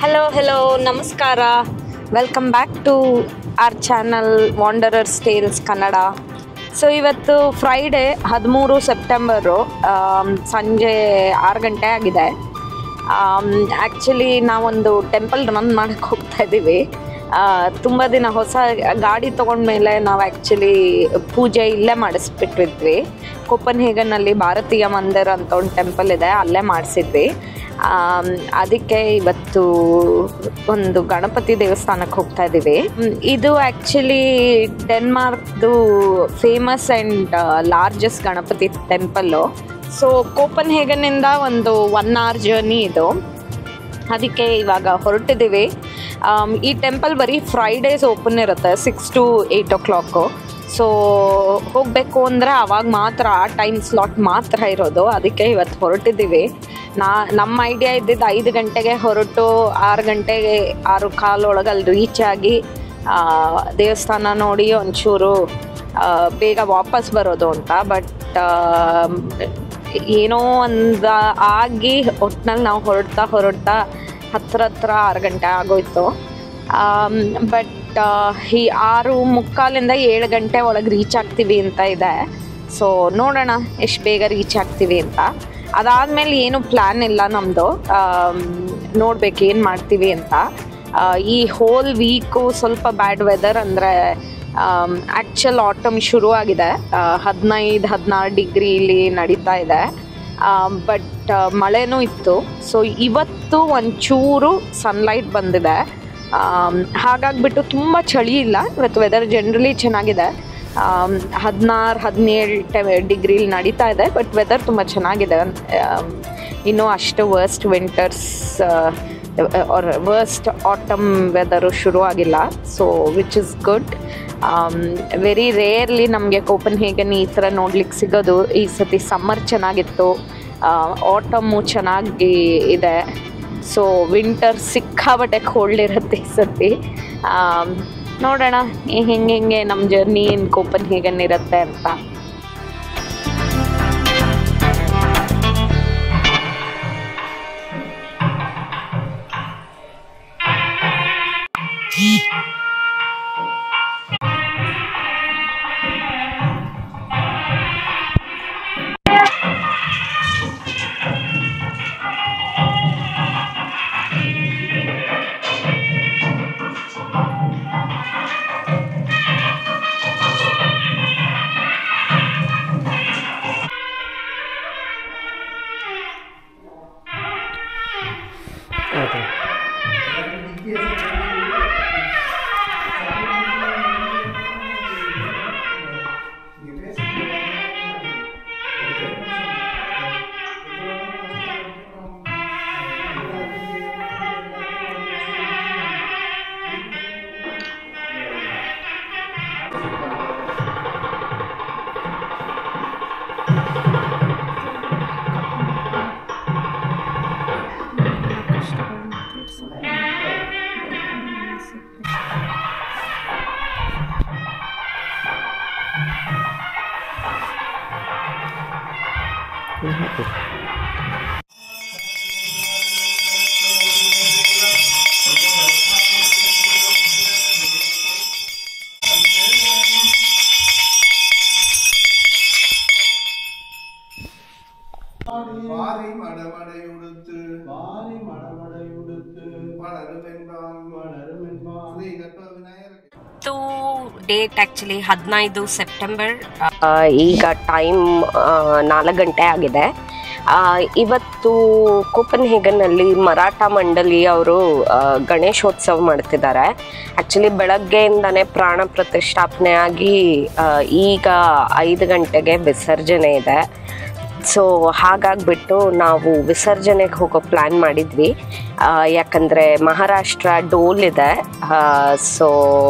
hello hello ನಮಸ್ಕಾರ welcome back to our channel wanderers tales Kannada so ಇವತ್ತು Friday ಹದಿಮೂರು September ಸಂಜೆ ಆರು ಗಂಟೆ ಆಗಿದೆ ಆ್ಯಕ್ಚುಲಿ ನಾವೊಂದು ಟೆಂಪಲ್ ರನ್ ಮಾಡಕ್ಕೆ ಹೋಗ್ತಾ ಇದ್ದೀವಿ ತುಂಬ ದಿನ ಹೊಸ ಗಾಡಿ ತೊಗೊಂಡ್ಮೇಲೆ ನಾವು ಆ್ಯಕ್ಚುಲಿ ಪೂಜೆ ಇಲ್ಲೇ ಮಾಡಿಸ್ಬಿಟ್ಟಿದ್ವಿ ಕೊಪ್ಪನ್ ಹೇಗನಲ್ಲಿ ಭಾರತೀಯ ಮಂದಿರ ಅಂತ ಒಂದು ಟೆಂಪಲ್ ಇದೆ ಅಲ್ಲೇ ಮಾಡಿಸಿದ್ವಿ ಆಮ್, ಅದಕ್ಕೆ ಇವತ್ತು ಒಂದು ಗಣಪತಿ ದೇವಸ್ಥಾನಕ್ಕೆ ಹೋಗ್ತಾ ಇದ್ದೀವಿ ಮ್, ಇದು ಆ್ಯಕ್ಚುಲಿ ಡೆನ್ಮಾರ್ಕ್ದು famous and largest Ganapati temple so ಕೋಪನ್ ಹೇಗನ್ನಿಂದ ಒಂದು ಒನ್ ಅವರ್ ಜರ್ನಿ ಇದು ಅದಕ್ಕೆ ಇವಾಗ ಹೊರಟಿದ್ದೀವಿ ಆಮ್, ಈ ಟೆಂಪಲ್ ಬರೀ ಫ್ರೈಡೇಸ್ ಓಪನ್ ಇರುತ್ತೆ six to eight o'clock so ಹೋಗಬೇಕು ಅಂದರೆ ಅವಾಗ ಮಾತ್ರ ಆ ಟೈಮ್ ಸ್ಲಾಟ್ ಮಾತ್ರ ಇರೋದು ಅದಕ್ಕೆ ಇವತ್ತು ಹೊರಟಿದ್ದೀವಿ ನಾ ನಮ್ಮ ಐಡಿಯಾ ಇದ್ದಿದ್ದು ಐದು ಗಂಟೆಗೆ ಹೊರಟು ಆರು ಗಂಟೆಗೆ ಆರು ಕಾಲೊಳಗೆ ಅಲ್ಲಿ ರೀಚ್ ಆಗಿ ಆ, ದೇವಸ್ಥಾನ ನೋಡಿ ಒಂಚೂರು ಆ, ಬೇಗ ವಾಪಸ್ ಬರೋದು ಅಂತ ಬಟ್ ಏನೋ ಒಂದು ಆಗಿ ಒಟ್ನಲ್ಲಿ ನಾವು ಹೊರಡ್ತಾ ಹೊರಡ್ತಾ ಹತ್ರ ಹತ್ರ ಆರು ಗಂಟೆ ಆಗೋಯ್ತು ಬಟ್ ಈ ಆರು ಮುಕ್ಕಾಲಿಂದ ಏಳು ಗಂಟೆ ಒಳಗೆ ರೀಚ್ ಆಗ್ತೀವಿ ಅಂತ ಇದೆ ಸೊ ನೋಡೋಣ ಎಷ್ಟು ಬೇಗ ರೀಚ್ ಆಗ್ತೀವಿ ಅಂತ ಅದಾದಮೇಲೆ ಏನು ಪ್ಲ್ಯಾನ್ ಇಲ್ಲ ನಮ್ಮದು ನೋಡ್ಬೇಕು ಏನು ಮಾಡ್ತೀವಿ ಅಂತ ಆ, ಈ ಹೋಲ್ ವೀಕು ಸ್ವಲ್ಪ ಬ್ಯಾಡ್ ವೆದರ್ ಅಂದರೆ ಆ್ಯಕ್ಚುಲ್ ಆಟಮ್ ಶುರು ಆಗಿದೆ ಹದಿನೈದು ಹದಿನಾರು ಡಿಗ್ರಿಲಿ ನಡೀತಾ ಇದೆ ಬಟ್ ಮಳೆನೂ ಇತ್ತು ಸೊ ಇವತ್ತು ಒಂಚೂರು ಸನ್ಲೈಟ್ ಬಂದಿದೆ ಹಾಗಾಗ್ಬಿಟ್ಟು ತುಂಬ ಚಳಿ ಇಲ್ಲ ಇವತ್ತು ವೆದರ್ ಜನರಲಿ ಚೆನ್ನಾಗಿದೆ ಹದಿನಾರು ಹದಿನೇಳು ಟೆ ಡಿಗ್ರಿಲಿ ನಡೀತಾ ಇದೆ ಬಟ್ ವೆದರ್ ತುಂಬ ಚೆನ್ನಾಗಿದೆ ಆಮ್, ಇನ್ನೂ ಅಷ್ಟು worst winters are worst autumn weather ಶುರು ಆಗಿಲ್ಲ so which is good very rarely ನಮಗೆ ಕೋಪನ್ ಹೇಗನ್ ಈ ಥರ ನೋಡ್ಲಿಕ್ಕೆ ಸಿಗೋದು ಈ ಸತಿ ಸಮ್ಮರ್ ಚೆನ್ನಾಗಿತ್ತು ಆಟಮು ಚೆನ್ನಾಗಿ ಇದೆ ಸೊ ವಿಂಟರ್ ಸಿಕ್ಕಾಬಟ್ಟೆ ಕೋಲ್ಡ್ ಇರುತ್ತೆ ಈ ಸತಿ ಆಮ್, ನೋಡೋಣ ಹೆಂಗೆ ಹೆಂಗೆ ನಮ್ಮ ಜರ್ನಿ ಇನ್ ಕೋಪನ್ ಹೇಗನ್ ಇರುತ್ತೆ ಅಂತ வாரி மடமடையுடுத்து வாரி மடமடையுடுத்து வளருமென்பான் வளருமென்பான் ಶ್ರೀ ಘಟ್ಟ ವಿನಾಯಕ ಇವತ್ತು ಡೇಟ್ ಆ್ಯಕ್ಚುಲಿ ಹದಿನೈದು ಸೆಪ್ಟೆಂಬರ್ ಈಗ ಟೈಮ್ ನಾಲ್ಕು ಗಂಟೆ ಆಗಿದೆ ಆ, ಇವತ್ತು ಕೋಪನ್ ಹೇಗನ್ನಲ್ಲಿ ಮರಾಠ ಮಂಡಳಿ ಅವರು ಗಣೇಶೋತ್ಸವ ಮಾಡ್ತಿದ್ದಾರೆ ಆ್ಯಕ್ಚುಲಿ ಬೆಳಗ್ಗೆಯಿಂದನೇ ಪ್ರಾಣ ಪ್ರತಿಷ್ಠಾಪನೆ ಆಗಿ ಆ, ಈಗ ಐದು ಗಂಟೆಗೆ ವಿಸರ್ಜನೆ ಇದೆ ಸೊ ಹಾಗಾಗ್ಬಿಟ್ಟು ನಾವು ವಿಸರ್ಜನೆಗೆ ಹೋಗೋ ಪ್ಲ್ಯಾನ್ ಮಾಡಿದ್ವಿ ಆ, ಯಾಕಂದರೆ ಮಹಾರಾಷ್ಟ್ರ ಡೋಲ್ ಇದೆ ಸೊ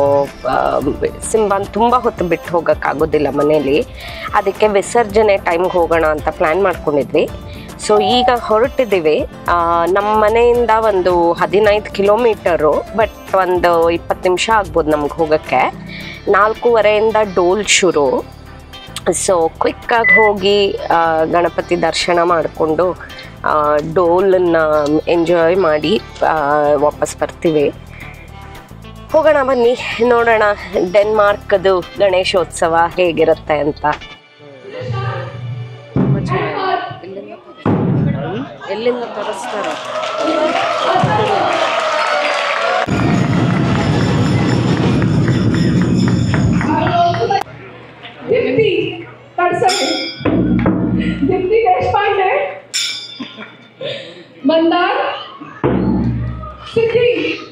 ಸಿಂಬಾನ್ ತುಂಬ ಹೊತ್ತು ಬಿಟ್ಟು ಹೋಗೋಕ್ಕಾಗೋದಿಲ್ಲ ಮನೇಲಿ ಅದಕ್ಕೆ ವಿಸರ್ಜನೆ ಟೈಮ್ಗೆ ಹೋಗೋಣ ಅಂತ ಪ್ಲ್ಯಾನ್ ಮಾಡ್ಕೊಂಡಿದ್ವಿ ಸೊ ಈಗ ಹೊರಟಿದ್ದೀವಿ ಆ, ನಮ್ಮ ಮನೆಯಿಂದ ಒಂದು ಹದಿನೈದು ಕಿಲೋಮೀಟರು ಬಟ್ ಒಂದು ಇಪ್ಪತ್ತು ನಿಮಿಷ ಆಗ್ಬೋದು ನಮ್ಗೆ ಹೋಗೋಕ್ಕೆ ನಾಲ್ಕೂವರೆಯಿಂದ ಡೋಲ್ ಶುರು ಸೊ ಕ್ವಿಕ್ಕಾಗಿ ಹೋಗಿ ಆ, ಗಣಪತಿ ದರ್ಶನ ಮಾಡಿಕೊಂಡು ಡೋಲನ್ನು ಎಂಜಾಯ್ ಮಾಡಿ ಆ, ವಾಪಸ್ ಬರ್ತೀವಿ ಹೋಗೋಣ ಬನ್ನಿ ನೋಡೋಣ ಡೆನ್ಮಾರ್ಕ್ದು ಗಣೇಶೋತ್ಸವ ಹೇಗಿರುತ್ತೆ ಅಂತ ಎಲ್ಲಿಂದ ತರಿಸ್ತಾರ दीप्ति तड़सके दीप्ति देशपांडे मंदार सिद्धि